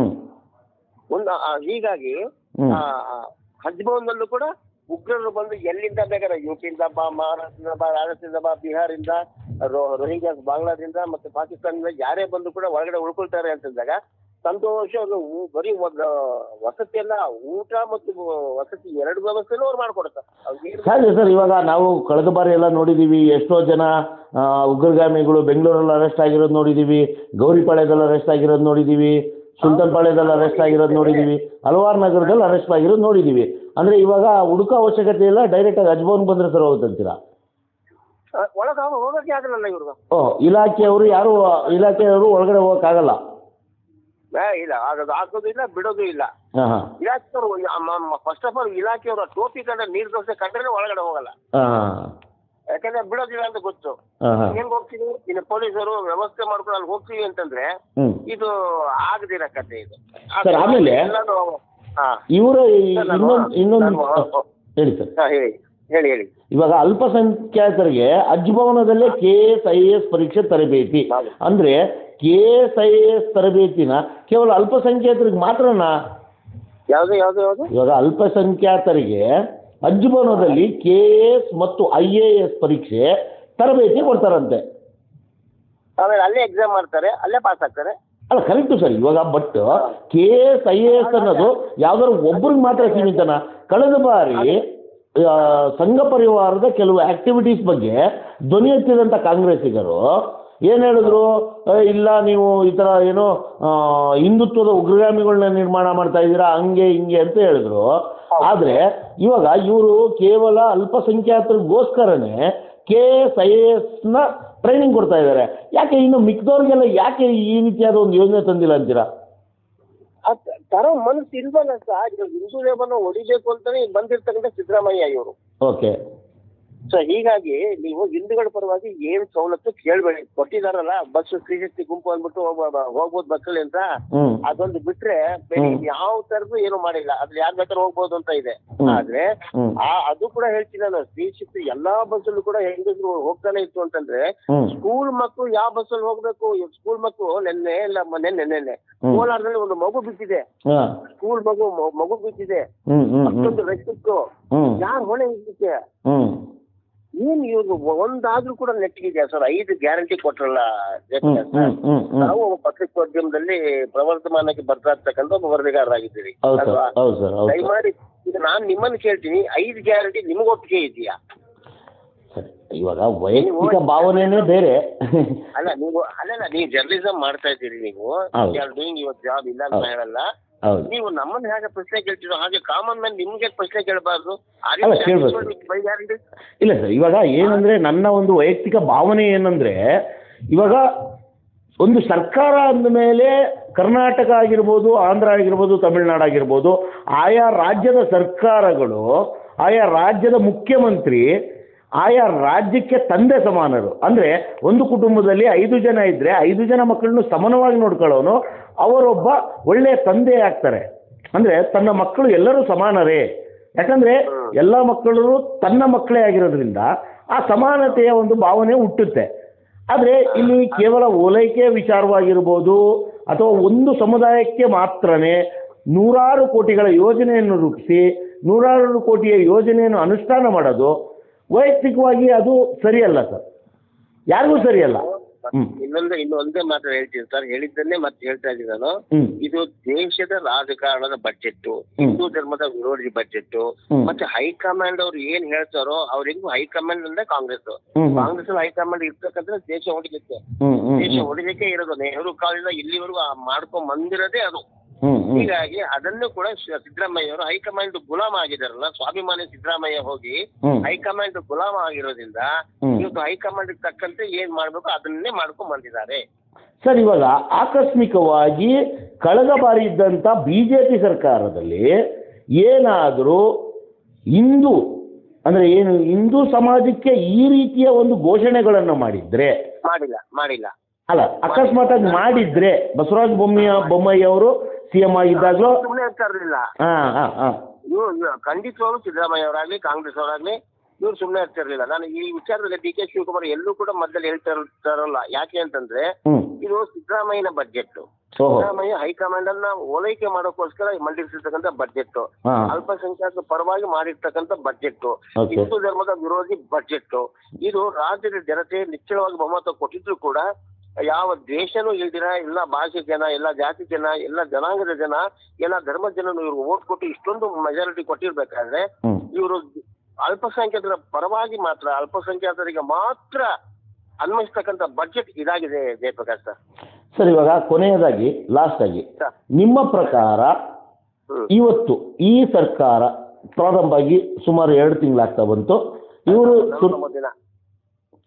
ಒಂದು ಆ, ಹೀಗಾಗಿ ಹ್ಞೂ ಆ, ಆ, ಹಜ್ ಭವನದಲ್ಲೂ ಕೂಡ ಉಗ್ರರು ಬಂದು ಎಲ್ಲಿಂದ ಬೇಕಾದ್ರೆ ಯು ಪಿಯಿಂದ ಬಾ ಮಹಾರಾಷ್ಟ್ರದಿಂದ ಬಾ ರಾಜಸ್ಥಾನದಿಂದ ಬಾ ಬಿಹಾರಿಂದ ರೋ- ರೋಹಿಂಗ್ಯಾಸ್ ಬಾಂಗ್ಲಾದಿಂದ ಮತ್ತೆ ಪಾಕಿಸ್ತಾನದಿಂದ ಯಾರೇ ಬಂದು ಕೂಡ ಒಳಗಡೆ ಉಳ್ಕೊಳ್ತಾರೆ ಅಂತಂದಾಗ ಸಂತೋಷ ಅದು ಊ- ಬರೀ ಒಂದು ವಸತಿ ಎಲ್ಲ ಊಟ ಮತ್ತು ವಸತಿ ಎರಡು ವ್ಯವಸ್ಥೆನೂ ಅವ್ರು ಮಾಡ್ಕೊಡ್ತಾರೆ ಅವ್ರಿಗೆ ಸರಿ ಸರ್ ಇವಾಗ ನಾವು ಕಳೆದ ಬಾರಿ ಎಲ್ಲ ನೋಡಿದ್ದೀವಿ ಎಷ್ಟೋ ಜನ ಆ, ಉಗ್ರಗಾಮಿಗಳು ಬೆಂಗಳೂರಲ್ಲಿ ಅರೆಸ್ಟ್ ಆಗಿರೋದು ನೋಡಿದ್ದೀವಿ ಗೌರಿಪಾಳ್ಯದಲ್ಲಿ ಅರೆಸ್ಟ್ ಆಗಿರೋದು ನೋಡಿದ್ದೀವಿ ಸುಲ್ತಾನ್ಪಾಳ್ಯದಲ್ಲಿ ಅರೆಸ್ಟ್ ಆಗಿರೋದು ನೋಡಿದ್ದೀವಿ ಹಲವಾರು ನಗರದಲ್ಲಿ ಅರೆಸ್ಟ್ ಆಗಿರೋದು ನೋಡಿದ್ದೀವಿ ಅಂದರೆ ಇವಾಗ ಹುಡುಕೋ ಅವಶ್ಯಕತೆ ಇಲ್ಲ ಡೈರೆಕ್ಟಾಗಿ ಅಜ್ಭವನ್ ಬಂದರೆ ಸರ್ ಹೋಗುತ್ತಂತೀರಾ ಒಳಗೆ ಹೋಗೋಕೆ ಆಗಲ್ಲ ಇವ್ರಿಗೆ ಓ ಇಲಾಖೆಯವರು ಯಾರು ಇಲಾಖೆಯವರು ಒಳಗಡೆ ಹೋಗೋಕ್ಕಾಗಲ್ಲ ಏ ಇಲ್ಲ ಆಗೋದು ಹಾಕೋದು ಇಲ್ಲ ಬಿಡೋದು ಇಲ್ಲ ಹಾಂ ಹಾಂ ಇಲಾಖೆಯವರು ಫಸ್ಟ್ ಆಫ್ ಆಲ್ ಇಲಾಖೆಯವರು ಟೋಪಿ ಕಂಡ್ರೆ ನೀರು ದೋಸೆ ಕಂಡ್ರೆ ಒಳಗಡೆ ಹೋಗಲ್ಲ ಹಾಂ ಯಾಕಂದ್ರೆ ಬಿಡೋದಿಲ್ಲ ಅಂತ ಗೊತ್ತು ಹಾಂ ಹಾಂ ಹೆಂಗ್ ಹೋಗ್ತೀವಿ ಇನ್ನು ಪೊಲೀಸರು ವ್ಯವಸ್ಥೆ ಮಾಡ್ಕೊಂಡು ಅಲ್ಲಿ ಹೋಗ್ತೀವಿ ಅಂತಂದ್ರೆ ಹ್ಞೂ ಇದು ಆಗದಿರೋ ಕತೆ ಇದು ಸರ್, ಆಮೇಲೆ? ಎಲ್ಲಾನು ಹಾ ಇವರು ಸರ್, ನಾನು- ಇನ್ನೊಂದು ಇನ್ನೊಂದು ನಾನು- ಹೇಳಿ ಸರ್ ಹಾ, ಹೇಳಿ ಹೇಳಿ ಹೇಳಿ ಇವಾಗ ಅಲ್ಪಸಂಖ್ಯಾತರಿಗೆ ಅಜ್ಭವನದಲ್ಲೇ K S I A S ಪರೀಕ್ಷೆ ತರಬೇತಿ ಹೌದು. ಅಂದರೆ K S I A S ತರಬೇತಿನ ಕೇವಲ ಅಲ್ಪಸಂಖ್ಯಾತರಿಗೆ ಮಾತ್ರನಾ ಯಾವ್ದು ಯಾವ್ದು ಯಾವ್ದು ಇವಾಗ ಅಲ್ಪಸಂಖ್ಯಾತರಿಗೆ ಅಜ್ಭವನದಲ್ಲಿ ಕೆ ಎಸ್ ಮತ್ತು ಐ ಎ ಎಸ್ ಪರೀಕ್ಷೆ ತರಬೇತಿ ಕೊಡ್ತಾರಂತೆ ಆಮೇಲೆ ಅಲ್ಲೇ ಎಕ್ಸಾಮ್ ಮಾಡ್ತಾರೆ ಅಲ್ಲೇ ಪಾಸ್ ಆಗ್ತಾರೆ ಅಲ್ಲ ಕರೆಕ್ಟು ಸರ್ ಇವಾಗ but K S I A S ಅನ್ನೋದು ಯಾವ್ದಾದ್ರು ಒಬ್ರಿಗೆ ಮಾತ್ರ ಸೀಮಿತನ ಕಳೆದ ಬಾರಿ ಆ, ಸಂಘ ಪರಿವಾರದ ಕೆಲವು ಆಕ್ಟಿವಿಟೀಸ್ ಬಗ್ಗೆ ಧ್ವನಿ ಎತ್ತಿದಂಥ ಕಾಂಗ್ರೆಸ್ಸಿಗರು ಏನು ಹೇಳಿದ್ರು ಆ, ಇಲ್ಲ ನೀವು ಈ ಥರ ಏನೋ ಆ, ಹಿಂದುತ್ವದ ಉಗ್ರಗಾಮಿಗಳನ್ನ ನಿರ್ಮಾಣ ಮಾಡ್ತಾ ಇದ್ದೀರಾ ಹಂಗೆ ಹಿಂಗೆ ಅಂತ ಹೇಳಿದ್ರು ಆದರೆ ಇವಾಗ ಇವರು ಕೇವಲ ಅಲ್ಪಸಂಖ್ಯಾತರಿಗೋಸ್ಕರನೇ ಕೆ ಎಸ್ ಐ ಎ ಎಸ್ನ ಟ್ರೈನಿಂಗ್ ಕೊಡ್ತಾ ಇದ್ದಾರೆ ಯಾಕೆ ಇನ್ನು ಮಿಕ್ದವ್ರಿಗೆಲ್ಲ ಯಾಕೆ ಈ ರೀತಿಯಾದ ಒಂದು ಯೋಜನೆ ತಂದಿಲ್ಲ ಅಂತೀರಾ ಅದ್ ತರೋ ಮನಸ್ಸು ಇಲ್ವಲ್ಲ ಸರ್ ಇವಾಗ ಹಿಂದೂ ದೇವರನ್ನ ಹೊಡಿಬೇಕು ಅಂತಾನೆ ಬಂದಿರ್ತಕ್ಕಂಥ ಸಿದ್ದರಾಮಯ್ಯ ಇವರು ಓಕೆ ಸೊ ಹೀಗಾಗಿ ನೀವು ಹಿಂದೂಗಳ ಪರವಾಗಿ ಏನ್ ಸವಲತ್ತು ಕೇಳಬೇಡಿ ಕೊಟ್ಟಿದಾರಲ್ಲ ಬಸ್ ಸ್ತ್ರೀಶಕ್ತಿ ಗುಂಪು ಅಂದ್ಬಿಟ್ಟು ಹೋಗ್ಬ- ಹೋಗ್ಬೋದು ಬಸ್ಸಲ್ಲಿ ಅಂತ ಹ್ಞೂ ಅದೊಂದು ಬಿಟ್ರೆ ಬೇರೆ ಹ್ಮ್. ಯಾವ ತರದ್ದು ಏನು ಮಾಡಿಲ್ಲ ಅದ್ರ ಯಾರ್ ಬೇಕಾದ್ರೂ ಹೋಗ್ಬೋದು ಅಂತ ಇದೆ ಹ್ಮ್. ಆದ್ರೆ ಹ್ಞೂ ಆ ಅದು ಕೂಡ ಹೇಳ್ತೀನಿ ನಾನು ಸ್ತ್ರೀಶಕ್ತಿ ಎಲ್ಲಾ ಬಸ್ಸಲ್ಲೂ ಕೂಡ ಹೆಂಗಸರು ಹೋಗ್ತಾನೆ ಇತ್ತು ಅಂತಂದ್ರೆ ಹ್ಞೂ ಸ್ಕೂಲ್ ಮಕ್ಕಳು ಯಾವ ಬಸ್ಸಲ್ಲಿ ಹೋಗ್ಬೇಕು ಸ್ಕೂಲ್ ಮಕ್ಕಳು ನೆನ್ನೆ ಇಲ್ಲ ನೆನ್ನೆ ನೆನ್ನೆ ಹ್ಮ್. ಕೋಲಾರದಲ್ಲಿ ಒಂದು ಮಗು ಬಿದ್ದಿದೆ ಹಾಂ ಸ್ಕೂಲ್ ಮಗು ಮ- ಮಗು ಬಿದ್ದಿದೆ ಹ್ಞೂ ಹ್ಞೂ ಹ್ಞೂ ಅಷ್ಟೊಂದು ರಕ್ತಕ್ಕೂ ಹ್ಞೂ ಯಾರು ಹೊಣೆ ಇದಕ್ಕೆ ಹ್ಞೂ ಏನ್ ಇವ್ರು ಒಂದಾದ್ರೂ ಕೂಡ ನೆಟ್ಟಿಗಿದೆಯಾ ಸರ್ ಐದು ಗ್ಯಾರಂಟಿ ಕೊಟ್ರಲ್ಲ ಹ್ಞೂ ಹ್ಞೂ ಹ್ಞೂ ಹ್ಞೂ ನಾವು ಒಬ್ಬ ಪತ್ರಿಕೋದ್ಯಮದಲ್ಲಿ ಪ್ರವರ್ಧಮಾನಕ್ಕೆ ಬರ್ತಾ ಇರ್ತಕ್ಕಂಥ ಒಬ್ಬ ವರದಿಗಾರರಾಗಿದ್ದೀರಿ ಹೌದು ಸರ್ ಅಲ್ವಾ ಹೌದು ಸರ್ ಹೌದು ಸರ್ ದಯಮಾಡಿ ಈಗ ನಾನು ನಿಮ್ಮನ್ನು ಕೇಳ್ತೀನಿ ಐದು ಗ್ಯಾರಂಟಿ ನಿಮ್ಗೆ ಒಪ್ಪಿಗೆ ಇದೆಯಾ ಸರಿ ಇವಾಗ ವೈಯಕ್ತಿಕ ಭಾವನೆನೇ ಬೇರೆ ಅಲ್ಲ ನೀವು ಅಲ್ಲಲ್ಲ ನೀವು ಜರ್ನಲಿಸಮ್ ಮಾಡ್ತಾ ಇದ್ದೀರಿ ನೀವು ಹೌದು. ಡೂಯಿಂಗ್ ಯುವರ್ ಜಾಬ್ ಇಲ್ಲ ಅಂತ ಹೌದು. ಹೇಳಲ್ಲ ಹೌದು ನೀವು ನಮ್ಮನ್ನ ಹೇಗೆ ಪ್ರಶ್ನೆ ಕೇಳ್ತೀರೋ ಹಾಗೆ ಕಾಮನ್ ಮ್ಯಾನ್ ನಿಮ್ಗೆ ಪ್ರಶ್ನೆ ಕೇಳಬಾರ್ದು ಅಲ್ಲ, ಕೇಳ್ಬೇಕು. ಬೈ ಗ್ಯಾರಂಟಿ ಇಲ್ಲ ಸರ್ ಇವಾಗ ಏನಂದ್ರೆ ನನ್ನ ಒಂದು ವೈಯಕ್ತಿಕ ಭಾವನೆ ಏನಂದ್ರೆ ಇವಾಗ ಒಂದು ಸರ್ಕಾರ ಅಂದಮೇಲೆ ಕರ್ನಾಟಕ ಆಗಿರ್ಬೋದು ಆಂಧ್ರ ಆಗಿರ್ಬೋದು ತಮಿಳುನಾಡು ಆಗಿರ್ಬೋದು ಆಯಾ ರಾಜ್ಯದ ಸರ್ಕಾರಗಳು ಆಯಾ ರಾಜ್ಯದ ಮುಖ್ಯಮಂತ್ರಿ ಆಯಾ ರಾಜ್ಯಕ್ಕೆ ತಂದೆ ಸಮಾನರು ಅಂದರೆ ಒಂದು ಕುಟುಂಬದಲ್ಲಿ ಐದು ಜನ ಇದ್ದರೆ ಐದು ಜನ ಮಕ್ಕಳನ್ನು ಸಮಾನವಾಗಿ ನೋಡ್ಕೊಳ್ಳೋನು ಅವರೊಬ್ಬ ಒಳ್ಳೆಯ ತಂದೆ ಆಗ್ತಾರೆ ಅಂದರೆ ತನ್ನ ಮಕ್ಕಳು ಎಲ್ಲರೂ ಸಮಾನರೇ ಯಾಕಂದರೆ ಎಲ್ಲ ಮಕ್ಕಳು ತನ್ನ ಮಕ್ಕಳೇ ಆಗಿರೋದ್ರಿಂದ ಆ ಸಮಾನತೆಯ ಒಂದು ಭಾವನೆ ಹುಟ್ಟುತ್ತೆ ಆದರೆ ಇಲ್ಲಿ ಕೇವಲ ಓಲೈಕೆ ವಿಚಾರವಾಗಿರ್ಬೋದು ಅಥವಾ ಒಂದು ಸಮುದಾಯಕ್ಕೆ ಮಾತ್ರನೇ ನೂರಾರು ಕೋಟಿಗಳ ಯೋಜನೆಯನ್ನು ರೂಪಿಸಿ ನೂರಾರು ಕೋಟಿಯ ಯೋಜನೆಯನ್ನು ಅನುಷ್ಠಾನ ಮಾಡೋದು ವೈಯಕ್ತಿಕವಾಗಿ ಅದು ಸರಿಯಲ್ಲ ಸರ್ ಯಾರಿಗೂ ಸರಿಯಲ್ಲ ಹ್ಞೂ ಇನ್ನೊಂದು ಇನ್ನೊಂದೇ ಮಾತ್ರ ಹೇಳ್ತೀನಿ ಸರ್ ಹೇಳಿದ್ದನ್ನೇ ಮತ್ತೆ ಹೇಳ್ತಾ ಇದ್ದೀನಿ ನಾನು ಹ್ಞೂ ಇದು ದೇಶದ ರಾಜಕಾರಣದ ಬಜೆಟ್ ಹಿಂದೂ ಧರ್ಮದ ವಿರೋಧಿ ಬಜೆಟ್ ಹ್ಮ್. ಮತ್ತೆ ಹೈಕಮಾಂಡ್ ಅವ್ರು ಏನ್ ಹೇಳ್ತಾರೋ ಅವ್ರಿಗೂ ಹೈಕಮಾಂಡ್ ಅಂದ್ರೆ ಕಾಂಗ್ರೆಸ್ ಹ್ಮ್ ಹ್ಮ್. ಕಾಂಗ್ರೆಸ್ ಹೈಕಮಾಂಡ್ ಇರ್ತಕ್ಕಂಥ ದೇಶ ಹೊಡಿಲಿಕ್ಕೆ ಹ್ಞೂ ಹ್ಞೂ ದೇಶ ಹೊಡಿಲಿಕ್ಕೆ ಇರೋದು ನೆಹರು ಕಾಲದಿಂದ ಇಲ್ಲಿವರೆಗೂ ಆ ಮಾಡ್ಕೊಂಡ್ ಬಂದಿರೋದೇ ಅದು ಹ್ಞೂ ಹ್ಞೂ ಹೀಗಾಗಿ ಅದನ್ನು ಕೂಡ ಶ- ಸಿದ್ದರಾಮಯ್ಯ ಅವರು ಹೈಕಮಾಂಡ್ ಗುಲಾಮ ಆಗಿದಾರಲ್ಲ ಸ್ವಾಭಿಮಾನಿ ಸಿದ್ದರಾಮಯ್ಯ ಹೋಗಿ ಹ್ಮ್. ಹೈಕಮಾಂಡ್ ಗುಲಾಮ ಆಗಿರೋದ್ರಿಂದ ಹ್ಮ್. ಇವತ್ತು ಹೈಕಮಾಂಡ್ ತಕ್ಕಂತೆ ಏನ್ ಮಾಡ್ಬೇಕು ಅದನ್ನೇ ಮಾಡ್ಕೊಂಡ್ ಬಂದಿದ್ದಾರೆ ಸರ್ ಇವಾಗ ಆಕಸ್ಮಿಕವಾಗಿ ಕಳೆದ ಬಾರಿ ಇದ್ದಂಥ ಬಿ ಜೆ ಪಿ ಸರ್ಕಾರದಲ್ಲಿ ಏನಾದರೂ ಹಿಂದೂ ಅಂದರೆ ಏನು ಹಿಂದೂ ಸಮಾಜಕ್ಕೆ ಈ ರೀತಿಯ ಒಂದು ಘೋಷಣೆಗಳನ್ನು ಮಾಡಿದ್ರೆ ಮಾಡಿಲ್ಲ ಮಾಡಿಲ್ಲ ಅಲ್ಲ ಅಕಸ್ಮಾತಾಗಿ ಮಾಡಿದ್ರೆ ಬಸವರಾಜ ಬೊಮ್ಮೆಯ ಬೊಮ್ಮಾಯಿ ಅವರು ಸಿ ಎಂ ಆಗಿದ್ದಾಗಲೂ ಸುಮ್ಮನೆ ಇರ್ತಾ ಇರಲಿಲ್ಲ ಹಾಂ ಹಾಂ ಹಾಂ ಇವ್ರು ಖಂಡಿತವಾಗ್ಲೂ ಸಿದ್ದರಾಮಯ್ಯ ಅವರಾಗ್ಲಿ ಕಾಂಗ್ರೆಸ್ ಅವರಾಗ್ಲಿ ಇವ್ರು ಸುಮ್ಮನೆ ಇರ್ತಿರ್ಲಿಲ್ಲ ನಾನು ಈ ವಿಚಾರದಲ್ಲಿ ಡಿ ಕೆ ಶಿವಕುಮಾರ್ ಎಲ್ಲೂ ಕೂಡ ಮೊದಲು ಹೇಳ್ತಾ ಇರ್ತಾರಲ್ಲ ಯಾಕೆ ಅಂತಂದ್ರೆ ಹ್ಞೂ ಇದು ಸಿದ್ದರಾಮಯ್ಯನ ಬಜೆಟ್ ಓಹೋ ಸಿದ್ದರಾಮಯ್ಯ ಹೈಕಮಾಂಡ್ ಅನ್ನ ಓಲೈಕೆ ಮಾಡೋಕ್ಕೋಸ್ಕರ ಮಂಡಿಸಿರ್ತಕ್ಕಂಥ ಬಜೆಟ್ ಹಾಂ ಅಲ್ಪಸಂಖ್ಯಾತರ ಪರವಾಗಿ ಮಾಡಿರ್ತಕ್ಕಂಥ ಬಜೆಟ್ Okay. ಹಿಂದೂ ಧರ್ಮದ ವಿರೋಧಿ ಬಜೆಟ್ ಇದು ರಾಜ್ಯದ ಜನತೆ ನಿಶ್ಚಳವಾಗಿ ಬಹುಮತ ಕೊಟ್ಟಿದ್ರು ಕೂಡ ಯಾವ ದ್ವೇಷನೂ ಇಲ್ದಿರ ಎಲ್ಲ ಭಾಷೆ ಜನ ಎಲ್ಲ ಜಾತಿ ಜನ ಎಲ್ಲ ಜನಾಂಗದ ಜನ ಎಲ್ಲ ಧರ್ಮದ ಜನ ಇವ್ರು ಓಟ್ ಕೊಟ್ಟು ಇಷ್ಟೊಂದು ಮೆಜಾರಿಟಿ ಕೊಟ್ಟಿರ್ಬೇಕಾದ್ರೆ ಹ್ಞೂ ಇವರು ಅಲ್ಪಸಂಖ್ಯಾತರ ಪರವಾಗಿ ಮಾತ್ರ ಅಲ್ಪಸಂಖ್ಯಾತರಿಗೆ ಮಾತ್ರ ಅನ್ವಯಿಸ್ತಕ್ಕಂಥ ಬಜೆಟ್ ಇದಾಗಿದೆ ಜಯಪ್ರಕಾಶ್ ಸರ್ ಸರ್ ಇವಾಗ ಕೊನೆಯದಾಗಿ ಲಾಸ್ಟ್ ಆಗಿ ಸರ್ ನಿಮ್ಮ ಪ್ರಕಾರ ಹ್ಮ್. ಇವತ್ತು ಈ ಸರ್ಕಾರ ಪ್ರಾರಂಭ ಆಗಿ ಸುಮಾರು ಎರಡು ತಿಂಗಳಾಗ್ತಾ ಬಂತು ಇವರು ನವೆಂಬರ್ ದಿನ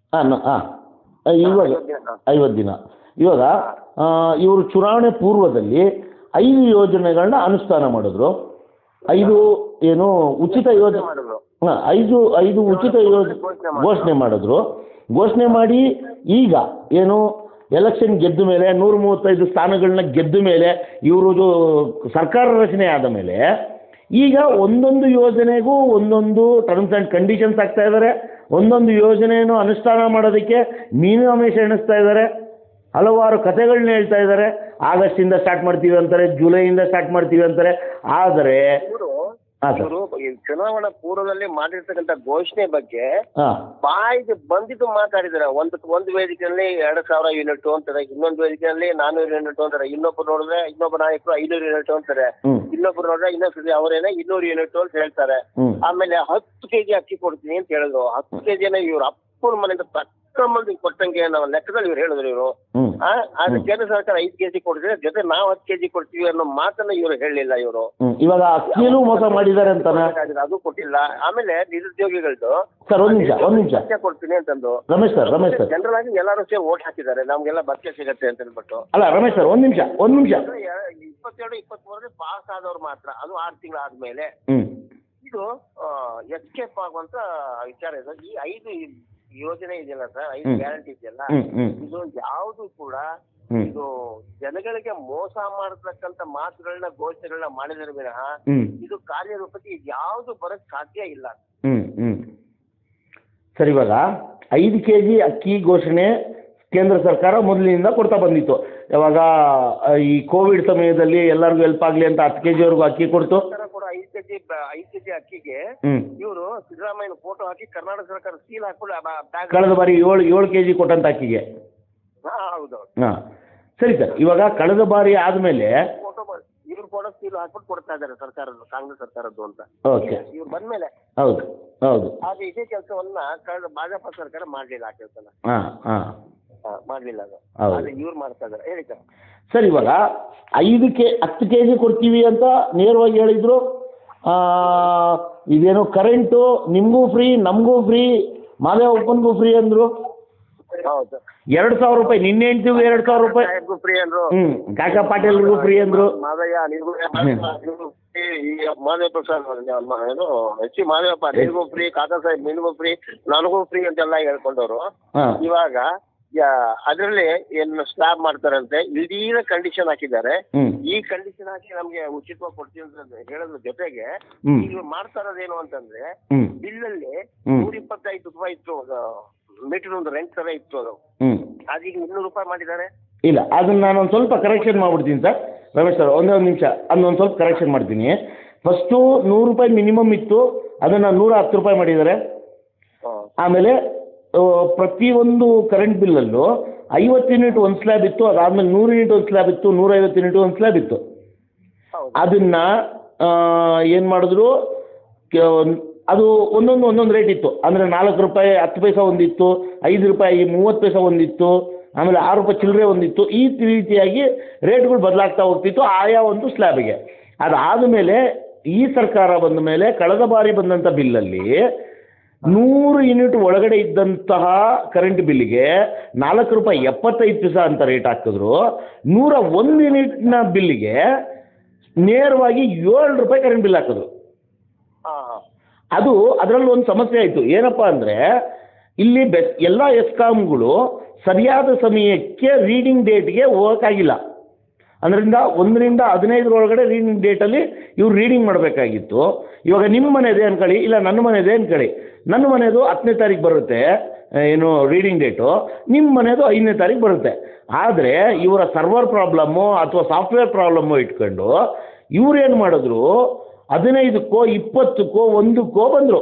ಹಾಂ ಹಾಂ ಇವಾಗ ಐವತ್ತು ದಿನ, ಹಾ. ಐವತ್ತು ದಿನ ಇವಾಗ ಇವರು ಚುನಾವಣೆ ಪೂರ್ವದಲ್ಲಿ ಐದು ಯೋಜನೆಗಳನ್ನ ಅನುಷ್ಠಾನ ಮಾಡಿದ್ರು ಐದು ಏನು ಉಚಿತ ಯೋಜನೆ ಮಾಡಿದ್ರು ಹಾಂ ಐದು ಐದು ಉಚಿತ ಯೋಜನೆ ಘೋಷಣೆ ಮಾಡಿದ್ರು. ಘೋಷಣೆ ಮಾಡಿದ್ರು ಘೋಷಣೆ ಮಾಡಿ ಈಗ ಏನು ಎಲೆಕ್ಷನ್ ಗೆದ್ದ ಮೇಲೆ ನೂರ ಮೂವತ್ತೈದು ಸ್ಥಾನಗಳನ್ನ ಗೆದ್ದ ಮೇಲೆ ಇವರು ಸರ್ಕಾರ ರಚನೆ ಆದ ಮೇಲೆ ಈಗ ಒಂದೊಂದು ಯೋಜನೆಗೂ ಒಂದೊಂದು ಟರ್ಮ್ಸ್ ಆ್ಯಂಡ್ ಕಂಡೀಷನ್ಸ್ ಆಗ್ತಾ ಇದ್ದಾರೆ ಒಂದೊಂದು ಯೋಜನೆಯನ್ನು ಅನುಷ್ಠಾನ ಮಾಡೋದಕ್ಕೆ ಮೀನಾಮೇಷ ಎಣಿಸ್ತಾ ಇದ್ದಾರೆ ಹಲವಾರು ಕಥೆಗಳನ್ನ ಹೇಳ್ತಾ ಇದ್ದಾರೆ ಆಗಸ್ಟಿಂದ ಸ್ಟಾರ್ಟ್ ಮಾಡ್ತೀವಿ ಅಂತಾರೆ ಜುಲೈಯಿಂದ ಸ್ಟಾರ್ಟ್ ಮಾಡ್ತೀವಿ ಅಂತಾರೆ ಆದರೆ ಇವರು ಹಾಂ ಸರ್ ಇವರು ಈ ಚುನಾವಣಾ ಪೂರ್ವದಲ್ಲಿ ಮಾಡಿರ್ತಕ್ಕಂಥ ಘೋಷಣೆ ಬಗ್ಗೆ ಹಾಂ ಬಾಯಿಗೆ ಬಂದಿದ್ದು ಮಾತಾಡಿದ್ದಾರೆ ಒಂದು ಒಂದು ವೇದಿಕೆಯಲ್ಲಿ ಎರಡು ಸಾವಿರ ಯೂನಿಟ್ ಅಂತಾರೆ ಇನ್ನೊಂದು ವೇದಿಕೆಯಲ್ಲಿ ನಾನೂರು ಯೂನಿಟ್ ಅಂತಾರೆ ಇನ್ನೊಬ್ರು ನೋಡಿದ್ರೆ ಇನ್ನೊಬ್ಬ ನಾಯಕರು ಐನೂರು ಯೂನಿಟ್ ಅಂತಾರೆ ಹ್ಞೂ ಇನ್ನೊಬ್ರು ನೋಡಿದ್ರೆ ಇನ್ನೊಂದ್ಸತಿ ಅವರೇನೆ ಇನ್ನೂರು ಯೂನಿಟ್ ಅಂತ ಹೇಳ್ತಾರೆ ಹ್ಞೂ ಆಮೇಲೆ ಹತ್ತು ಕೆಜಿ ಅಕ್ಕಿ ಕೊಡ್ತೀನಿ ಅಂತ ಹೇಳಿದ್ರು ಹತ್ತು ಕೆಜಿನ ಇವ್ರು ಅಪ್ಪನ ಮನೆಯಿಂದ ತಕ್ಕ ಮಂದಿ ಕೊಟ್ಟಂಗೆ ನಾವು ಲೆಕ್ಕದಲ್ಲಿ ಇವ್ರು ಹೇಳಿದ್ರು ಇವರು ಹ್ಞೂ ಆದ್ರೆ ಕೇಂದ್ರ ಸರ್ಕಾರ ಐದು ಕೆಜಿ ಕೊಡ್ತಿದ್ರೆ ಜೊತೆ ನಾವು ಹತ್ತು ಕೆಜಿ ಕೊಡ್ತೀವಿ ಅನ್ನೋ ಮಾತನ್ನ ಇವರು ಹೇಳಲಿಲ್ಲ ಇವರು ಹ್ಮ್. ಇವಾಗ ಅಕ್ಕಿಯಲ್ಲೂ ಮೋಸ ಮಾಡಿದ್ದಾರೆ ಅಂತಾನೆ ಅದು ಕೊಟ್ಟಿಲ್ಲ ಆಮೇಲೆ ನಿರುದ್ಯೋಗಿಗಳದ್ದು ಸರ್ ಒಂದು ನಿಮಿಷ ಒಂದು ನಿಮಿಷ ಭತ್ಯೆ ಕೊಡ್ತೀನಿ ಅಂತಂದು Ramesh sir Ramesh sir general ಆಗಿ ಎಲ್ಲರೂ ಸೇರಿ ಓಟ್ ಹಾಕಿದ್ದಾರೆ ನಮ್ಗೆಲ್ಲ ಭತ್ಯೆ ಸಿಗತ್ತೆ ಅಂತ ಹೇಳ್ಬಿಟ್ಟು ಅಲ್ಲ ರಮೇಶ್ ಸರ್ ಒಂದು ನಿಮಿಷ ಒಂದು ನಿಮಿಷ ಅಂದ್ರೆ ಎ- ಇಪ್ಪತ್ತೆರಡು ಇಪ್ಪತ್ಮೂರರಲ್ಲಿ ಪಾಸ್ ಆದವ್ರು ಮಾತ್ರ ಅದು ಆರು ತಿಂಗಳು ಆದ್ಮೇಲೆ ಹ್ಞೂ ಇದು ಎಸ್ಕೇಪ್ ಆಗುವಂತ ವಿಚಾರ ಇದೆ ಈ ಐದು ಯೋಜನೆ ಇದೆಯಲ್ಲ ಸರ್ ಐದು ಹ್ಮ್. ಗ್ಯಾರಂಟಿ ಇದೆಯಲ್ಲ ಹ್ಞೂ ಹ್ಞೂ ಇದು ಯಾವುದು ಕೂಡ ಹ್ಞೂ ಇದು ಜನಗಳಿಗೆ ಮೋಸ ಮಾಡತಕ್ಕಂತ ಮಾತುಗಳನ್ನ ಘೋಷಣೆಗಳನ್ನ ಮಾಡಿದರೆ ವಿನಃ ಹ್ಞೂ ಇದು ಕಾರ್ಯರೂಪಕ್ಕೆ ಇದು ಯಾವುದು ಬರಕ್ ಸಾಧ್ಯ ಇಲ್ಲ ಹ್ಞೂ ಹ್ಞೂ ಸರ್ ಇವಾಗ ಐದು ಕೆ ಜಿ ಅಕ್ಕಿ ಘೋಷಣೆ ಕೇಂದ್ರ ಸರ್ಕಾರ ಮೊದಲಿನಿಂದ ಕೊಡ್ತಾ ಬಂದಿತ್ತು ಯಾವಾಗ ಆ, ಈ ಕೋವಿಡ್ ಸಮಯದಲ್ಲಿ ಎಲ್ಲರಿಗೂ ಹೆಲ್ಪ್ ಆಗಲಿ ಅಂತ ಹತ್ತು ಕೆ ಜಿವರೆಗೂ ಅಕ್ಕಿ ಕೊಡ್ತು ಸರ್ಕಾರ ಕೂಡ ಐದು ಕೆಜಿ ಐದು ಕೆಜಿ ಅಕ್ಕಿಗೆ ಹ್ಞೂ ಇವರು ಸಿದ್ದರಾಮಯ್ಯನ ಫೋಟೋ ಹಾಕಿ ಕರ್ನಾಟಕ ಸರ್ಕಾರ ಸೀಲ್ ಹಾಕೊಂಡು ಆ ಬಾ- ಬ್ಯಾಗ್ ಕಳೆದ ಬಾರಿ ಏಳು ಏಳು ಕೆ ಜಿ ಕೊಟ್ಟಂತ ಅಕ್ಕಿಗೆ ಹಾ ಹೌದು ಹಾಂ ಸರಿ ಸರ್ ಇವಾಗ ಕಳೆದ ಬಾರಿ ಆದಮೇಲೆ ಫೋಟೋ ಇವ್ರ ಫೋಟೋ ಸೀಲ್ ಹಾಕ್ಬಿಟ್ಟು ಕೊಡ್ತಾ ಇದ್ದಾರೆ ಸರ್ಕಾರದ ಕಾಂಗ್ರೆಸ್ ಸರ್ಕಾರದ್ದು ಅಂತ ಓಕೆ ಇವ್ರು ಬಂದ್ಮೇಲೆ ಹೌದು ಹೌದು ಆದ್ರೆ ಇದೇ ಕೆಲಸವನ್ನ ಕಳೆದ ಭಾಜಪ ಸರ್ಕಾರ ಮಾಡ್ಲಿಲ್ಲ ಆ ಕೆಲಸನ ಹಾಂ ಹಾಂ ಮಾಡ್ಲಿಲ್ಲ ಅದು ಹೌದು. ಆದ್ರೆ ಇವ್ರು ಮಾಡ್ತಾ ಇದ್ದಾರೆ ಹೇಳಿ ಸರ್ ಸರ್ ಇವಾಗ ಐದು ಕೆ ಹತ್ತು ಕೆ ಜಿ ಕೊಡ್ತೀವಿ ಅಂತ ನೇರವಾಗಿ ಹೇಳಿದರು ಇದೇನು ಕರೆಂಟು ನಿಮಗೂ ಫ್ರೀ ನಮಗೂ ಫ್ರೀ ಮಾದೇವಪ್ಪನಿಗೂ ಫ್ರೀ ಅಂದರು ಹೌದು ಎರಡು ಸಾವಿರ ರೂಪಾಯಿ ನಿನ್ನೆ ಹೆಂಡ್ತಿಗೂ ಎರಡು ಸಾವಿರ ರೂಪಾಯಿ ಸಾಹೇಬ್ಗೂ ಫ್ರೀ ಅಂದ್ರು ಹ್ಞೂ ಕಾಕಾ ಪಾಟೀಲ್ರಿಗೂ ಫ್ರೀ ಅಂದರು ಮಾದಯ್ಯ ನಿನ್ಗೂ ನಿನ್ಗೂ free, ಈ ಮಾದೇವ ಪ್ರಸಾದ್ ಅವ್ರು ಏನು ಎಚ್ ಸಿ ಮಾದೇವಪ್ಪ ನಿನಗೂ ಫ್ರೀ ಕಾಕಾ ಸಾಹೇಬ್ ನಿನಗೂ ಫ್ರೀ ನನಗೂ ಫ್ರೀ ಅಂತೆಲ್ಲ ಹೇಳ್ಕೊಂಡವ್ರು ಹಾಂ ಇವಾಗ ಅದರಲ್ಲಿ ಏನು ಸ್ಲ್ಯಾಬ್ ಮಾಡ್ತಾರಂತೆ ಇಡೀನ ಕಂಡೀಷನ್ ಹಾಕಿದ್ದಾರೆ ಹ್ಞೂ ಈ ಕಂಡೀಷನ್ ಹಾಕಿ ನಮ್ಗೆ ಉಚಿತವಾಗಿ ಕೊಡ್ತೀವಿ ಅಂತ ಹೇಳೋದ್ರ ಜೊತೆಗೆ ಹ್ಮ್. ಈಗ ಮಾಡ್ತಾ ಇರೋದೇನು ಅಂತಂದ್ರೆ ಹ್ಞೂ ಬಿಲ್ಲಲ್ಲಿ ಹ್ಮ್. ನೂರ ಇಪ್ಪತ್ತೈದು ರೂಪಾಯಿ ಇತ್ತು ಮೀಟರ್ ಒಂದು ರೆಂಟ್ ತರ ಇತ್ತು ಅದು ಹ್ಞೂ ಅದೀಗ ಇನ್ನೂರು ರೂಪಾಯಿ ಮಾಡಿದ್ದಾರೆ ಇಲ್ಲ ಅದನ್ನು ನಾನು ಒಂದು ಸ್ವಲ್ಪ ಕರೆಕ್ಷನ್ ಮಾಡ್ಬಿಡ್ತೀನಿ ಸರ್ ರಮೇಶ್ ಸರ್ ಒಂದೇ ಒಂದು ನಿಮಿಷ ಅದನ್ನೊಂದು ಸ್ವಲ್ಪ ಕರೆಕ್ಷನ್ ಮಾಡ್ತೀನಿ ಫಸ್ಟು ನೂರು ರೂಪಾಯಿ ಮಿನಿಮಮ್ ಇತ್ತು ಅದನ್ನು ನೂರ ಹತ್ತು ರೂಪಾಯಿ ಮಾಡಿದ್ದಾರೆ ಹ್ಮ್. ಆಮೇಲೆ ಆ, ಪ್ರತಿಯೊಂದು ಕರೆಂಟ್ ಬಿಲ್ಲಲ್ಲೂ ಐವತ್ತು ಯೂನಿಟ್ ಒಂದು ಸ್ಲ್ಯಾಬ್ ಇತ್ತು ಅದಾದಮೇಲೆ ನೂರು ಯೂನಿಟ್ ಒಂದು ಸ್ಲ್ಯಾಬ್ ಇತ್ತು ನೂರೈವತ್ತು ಯೂನಿಟ್ ಒಂದು ಸ್ಲ್ಯಾಬ್ ಇತ್ತು ಹೌದು ಅದನ್ನು ಏನು ಮಾಡಿದ್ರು ಕೆ- ಅದು ಒಂದೊಂದು ಒಂದೊಂದು ರೇಟ್ ಇತ್ತು ಅಂದರೆ ನಾಲ್ಕು ರೂಪಾಯಿ ಹತ್ತು ಪೈಸೆ ಒಂದಿತ್ತು ಐದು ರೂಪಾಯಿ ಮೂವತ್ತು ಪೈಸೆ ಒಂದಿತ್ತು ಆಮೇಲೆ ಆರು ರೂಪಾಯಿ ಚಿಲ್ಲರೆ ಒಂದಿತ್ತು ಈ ರೀತಿಯಾಗಿ ರೇಟ್ಗಳು ಬದಲಾಗ್ತಾ ಹೋಗ್ತಿತ್ತು ಆಯಾ ಒಂದು ಸ್ಲ್ಯಾಬಿಗೆ ಅದಾದ ಮೇಲೆ ಈ ಸರ್ಕಾರ ಬಂದ ಮೇಲೆ ಕಳೆದ ಬಾರಿ ಬಂದಂಥ ಬಿಲ್ಲಲ್ಲಿ ನೂರು ಯೂನಿಟ್ ಒಳಗಡೆ ಇದ್ದಂತಹ ಕರೆಂಟ್ ಬಿಲ್ಲಿಗೆ ನಾಲ್ಕು ರೂಪಾಯಿ ಎಪ್ಪತ್ತೈದು ಪೈಸೆ ಅಂತ ರೇಟ್ ಹಾಕಿದ್ರು ನೂರ ಒಂದು ಯೂನಿಟ್ನ ಬಿಲ್ಲಿಗೆ ನೇರವಾಗಿ ಏಳು ರೂಪಾಯಿ ಕರೆಂಟ್ ಬಿಲ್ ಹಾಕಿದ್ರು ಹಾ ಹಾ ಅದು ಅದರಲ್ಲಿ ಒಂದು ಸಮಸ್ಯೆ ಆಯಿತು ಏನಪ್ಪ ಅಂದರೆ ಇಲ್ಲಿ ಬೆಸ್ ಎಲ್ಲ ಎಸ್ಕಾಮ್ಗಳು ಸರಿಯಾದ ಸಮಯಕ್ಕೆ ರೀಡಿಂಗ್ ಡೇಟ್ಗೆ ಹೋಗೋಕ್ಕಾಗಿಲ್ಲ ಅದರಿಂದ ಒಂದರಿಂದ ಹದಿನೈದರೊಳಗಡೆ ರೀಡಿಂಗ್ ಡೇಟಲ್ಲಿ ಇವ್ರು ರೀಡಿಂಗ್ ಮಾಡಬೇಕಾಗಿತ್ತು ಇವಾಗ ನಿಮ್ಮ ಮನೆದೇ ಅನ್ಕೊಳ್ಳಿ ಇಲ್ಲ ನನ್ನ ಮನೆದೇ ಅನ್ಕೊಳ್ಳಿ ನನ್ನ ಮನೆದು ಹತ್ತನೇ ತಾರೀಕು ಬರುತ್ತೆ ಆ, ಏನು ರೀಡಿಂಗ್ ಡೇಟು ನಿಮ್ಮ ಮನೆದು ಐದನೇ ತಾರೀಕು ಬರುತ್ತೆ ಆದರೆ ಇವರ ಸರ್ವರ್ ಪ್ರಾಬ್ಲಮ್ಮು ಅಥವಾ ಸಾಫ್ಟ್ವೇರ್ ಪ್ರಾಬ್ಲಮ್ಮು ಇಟ್ಕೊಂಡು ಇವ್ರು ಏನು ಮಾಡಿದ್ರು ಹದಿನೈದಕ್ಕೋ ಇಪ್ಪತ್ತಕ್ಕೋ ಒಂದಕ್ಕೋ ಬಂದರು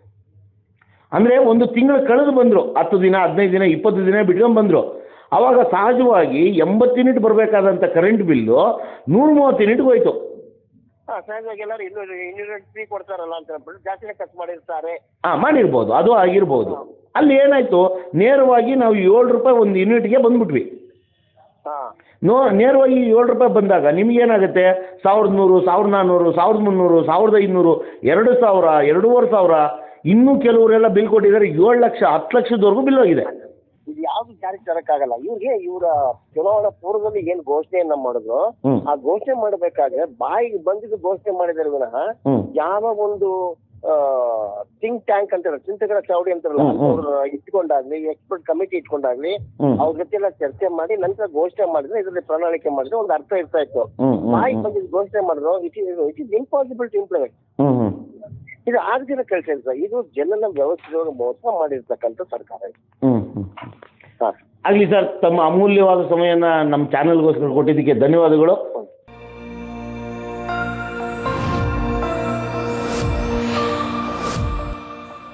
ಅಂದರೆ ಒಂದು ತಿಂಗಳು ಕಳೆದು ಬಂದರು ಹತ್ತು ದಿನ ಹದಿನೈದು ದಿನ ಇಪ್ಪತ್ತು ದಿನ ಬಿಟ್ಕೊಂಡು ಬಂದರು ಆವಾಗ ಸಹಜವಾಗಿ ಎಂಬತ್ತು ಯೂನಿಟ್ ಬರಬೇಕಾದಂಥ ಕರೆಂಟ್ ಬಿಲ್ಲು ನೂರ ಮೂವತ್ತು ಯೂನಿಟ್ಗೆ ಹೋಯ್ತು ಹಾ ಸಹಜವಾಗಿ ಎಲ್ಲರೂ ಇನ್ನೂರು ಇನ್ನೂರು ಫ್ರೀ ಕೊಡ್ತಾರಲ್ಲ ಅಂತ ಹೇಳ್ಬಿಟ್ಟು ಜಾಸ್ತಿನೇ ಖರ್ಚು ಮಾಡಿರ್ತಾರೆ ಹಾಂ ಮಾಡಿರ್ಬೋದು ಅದು ಆಗಿರ್ಬೋದು ಅಲ್ಲಿ ಏನಾಯಿತು ನೇರವಾಗಿ ನಾವು ಏಳು ರೂಪಾಯಿ ಒಂದು ಯೂನಿಟ್ಗೆ ಬಂದ್ಬಿಟ್ವಿ ಹಾ ನೋ ನೇರವಾಗಿ ಏಳು ರೂಪಾಯಿ ಬಂದಾಗ ನಿಮಗೇನಾಗುತ್ತೆ ಸಾವಿರದ ನೂರು ಸಾವಿರದ ನಾನ್ನೂರು ಸಾವಿರದ ಮುನ್ನೂರು ಸಾವಿರದ ಐನೂರು ಎರಡು ಸಾವಿರ ಎರಡೂವರೆ ಸಾವಿರ ಇನ್ನೂ ಕೆಲವರೆಲ್ಲ ಬಿಲ್ ಕೊಟ್ಟಿದ್ದಾರೆ ಏಳು ಲಕ್ಷ ಹತ್ತು ಲಕ್ಷದವರೆಗೂ ಬಿಲ್ ಹೋಗಿದೆ ಇದು ಯಾವ್ದು ಜಾರಿಗೆ ತರಕ್ಕಾಗಲ್ಲ ಇವ್ರಿಗೆ ಇವರ ಚುನಾವಣಾ ಪೂರ್ವದಲ್ಲಿ ಏನ್ ಘೋಷಣೆಯನ್ನ ಮಾಡಿದ್ರು ಹ್ಮ್. ಆ ಘೋಷಣೆ ಮಾಡಬೇಕಾದ್ರೆ ಬಾಯಿಗೆ ಬಂದಿದ್ದು ಘೋಷಣೆ ಮಾಡಿದ್ದಾರೆ ವಿನಃ ಹ್ಮ್. ಯಾವ ಒಂದು ಥಿಂಕ್ ಟ್ಯಾಂಕ್ ಅಂತಾರೆ ಚಿಂತಕರ ಚಾವಡಿ ಅಂತಾರಲ್ಲ ಹ್ಮ್, ಹ್ಮ್. ಅವ್ರು ಇಟ್ಕೊಂಡಾಗ್ಲಿ ಎಕ್ಸ್ಪರ್ಟ್ ಕಮಿಟಿ ಇಟ್ಕೊಂಡಾಗ್ಲಿ ಹ್ಮ್. ಅವ್ರ ಜೊತೆ ಎಲ್ಲ ಚರ್ಚೆ ಮಾಡಿ ನಂತರ ಘೋಷಣೆ ಮಾಡಿದ್ರೆ ಇದರಲ್ಲಿ ಪ್ರಣಾಳಿಕೆ ಮಾಡಿದ್ರೆ ಒಂದು ಅರ್ಥ ಇರ್ತಾ ಇತ್ತು ಹ್ಮ್, ಹ್ಮ್, ಬಾಯಿಗೆ ಹ್ಮ್. ಬಂದಿದ್ದು ಘೋಷಣೆ ಮಾಡಿದ್ರು it is it is impossible to implement ಹ್ಮ್ ಹ್ಮ್ ಇದು ಆಗದಿರೋ ಕೆಲಸ ಇಲ್ಲ ಸರ್. ಇದು ಜನನ ವ್ಯವಸ್ಥೆಯೊಳಗೆ ಮೋಸ ಮಾಡಿರ್ತಕ್ಕಂಥ ಸರ್ಕಾರ ಇದು ಹ್ಮ್ ಹ್ಮ್ ಹಾ ಆಗಲಿ ಸರ್ ತಮ್ಮ ಅಮೂಲ್ಯವಾದ ಸಮಯನ ನಮ್ಮ ಚಾನಲ್ಗೋಸ್ಕರ ಕೊಟ್ಟಿದ್ದಕ್ಕೆ ಧನ್ಯವಾದಗಳು